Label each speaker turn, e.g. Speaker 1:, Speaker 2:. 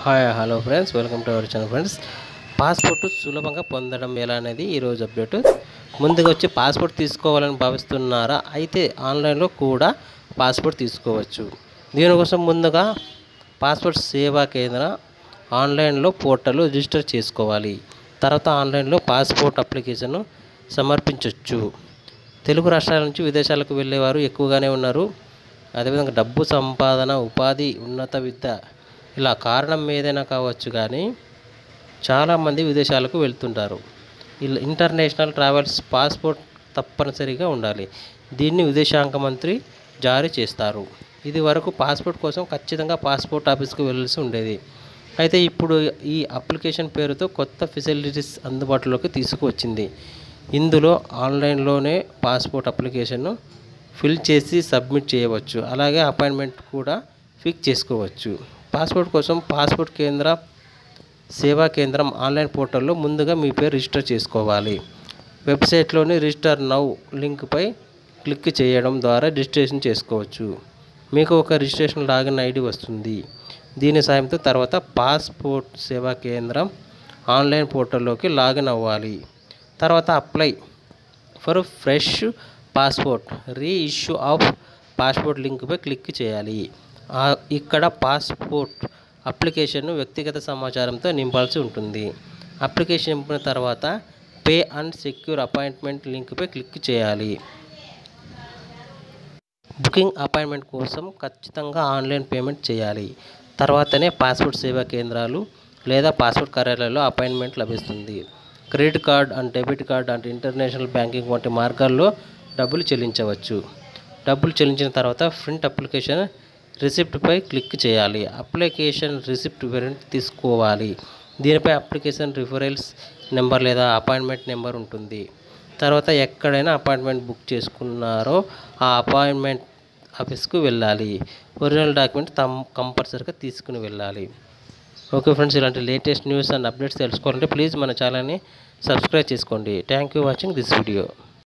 Speaker 1: hi hello friends welcome to our channel friends passport సులభంగా పొందడం ఎలా అనేది ఈరోజు అప్డేట్ ముందుగా వచ్చి పాస్పోర్ట్ తీసుకోవాలని భావిస్తున్నారా అయితే ఆన్లైన్లో కూడా పాస్పోర్ట్ తీసుకోవచ్చు దీనికోసం ముందుగా పాస్పోర్ట్ సేవా కేంద్ర ఆన్లైన్లో పోర్టల్ రిజిస్టర్ చేసుకోవాలి తర్వాత ఆన్లైన్లో పాస్పోర్ట్ అప్లికేషన్ సమర్పించవచ్చు తెలుగు రాష్ట్రాల నుంచి విదేశాలకు వెళ్ళేవారు ఎక్కువగానే ఉన్నారు అదేవిధంగా డబ్బు సంపాదన ఉపాధి ఉన్నత విద్య ఇలా కారణం ఏదైనా కావచ్చు కానీ చాలామంది విదేశాలకు వెళ్తుంటారు ఇలా ఇంటర్నేషనల్ ట్రావెల్స్ పాస్పోర్ట్ తప్పనిసరిగా ఉండాలి దీన్ని విదేశాంగ మంత్రి జారీ చేస్తారు ఇది వరకు పాస్పోర్ట్ కోసం ఖచ్చితంగా పాస్పోర్ట్ ఆఫీస్కి వెళ్ళాల్సి ఉండేది అయితే ఇప్పుడు ఈ అప్లికేషన్ పేరుతో కొత్త ఫెసిలిటీస్ అందుబాటులోకి తీసుకువచ్చింది ఇందులో ఆన్లైన్లోనే పాస్పోర్ట్ అప్లికేషన్ను ఫిల్ చేసి సబ్మిట్ చేయవచ్చు అలాగే అపాయింట్మెంట్ కూడా ఫిక్స్ చేసుకోవచ్చు పాస్పోర్ట్ కోసం పాస్పోర్ట్ కేంద్ర సేవా కేంద్రం ఆన్లైన్ పోర్టల్లో ముందుగా మీ పేరు రిజిస్టర్ చేసుకోవాలి వెబ్సైట్లోని రిజిస్టర్ నౌ లింక్పై క్లిక్ చేయడం ద్వారా రిజిస్ట్రేషన్ చేసుకోవచ్చు మీకు ఒక రిజిస్ట్రేషన్ లాగిన్ ఐడి వస్తుంది దీని సాయంతో తర్వాత పాస్పోర్ట్ సేవా కేంద్రం ఆన్లైన్ పోర్టల్లోకి లాగిన్ అవ్వాలి తర్వాత apply for fresh passport reissue of passport లింక్పై క్లిక్ చేయాలి ఆ- ఇక్కడ పాస్పోర్ట్ అప్లికేషన్ను వ్యక్తిగత సమాచారంతో నింపాల్సి ఉంటుంది అప్లికేషన్ నింపిన తర్వాత పే అండ్ సెక్యూర్ అపాయింట్మెంట్ లింక్పై క్లిక్ చేయాలి బుకింగ్ అపాయింట్మెంట్ కోసం ఖచ్చితంగా ఆన్లైన్ పేమెంట్ చేయాలి తర్వాతనే పాస్పోర్ట్ సేవా కేంద్రాలు లేదా పాస్పోర్ట్ కార్యాలయాల్లో అపాయింట్మెంట్ లభిస్తుంది credit card and debit card and international banking వంటి మార్గాల్లో డబ్బులు చెల్లించవచ్చు డబ్బులు చెల్లించిన తర్వాత ప్రింట్ అప్లికేషన్ రిసిప్ట్పై క్లిక్ చేయాలి అప్లికేషన్ రిసిప్ట్ ప్రింట్ తీసుకోవాలి దీనిపై అప్లికేషన్ రిఫరెన్స్ నెంబర్ లేదా అపాయింట్మెంట్ నెంబర్ ఉంటుంది తర్వాత ఎక్కడైనా అపాయింట్మెంట్ బుక్ చేసుకున్నారో ఆ అపాయింట్మెంట్ ఆఫీస్కు వెళ్ళాలి ఒరిజినల్ డాక్యుమెంట్ తమ్ కంపల్సరీగా తీసుకుని వెళ్ళాలి ఓకే ఫ్రెండ్స్ ఇలాంటి లేటెస్ట్ న్యూస్ అండ్ అప్డేట్స్ తెలుసుకోవాలంటే ప్లీజ్ మన ఛానల్ని సబ్స్క్రైబ్ చేసుకోండి thank you watching this video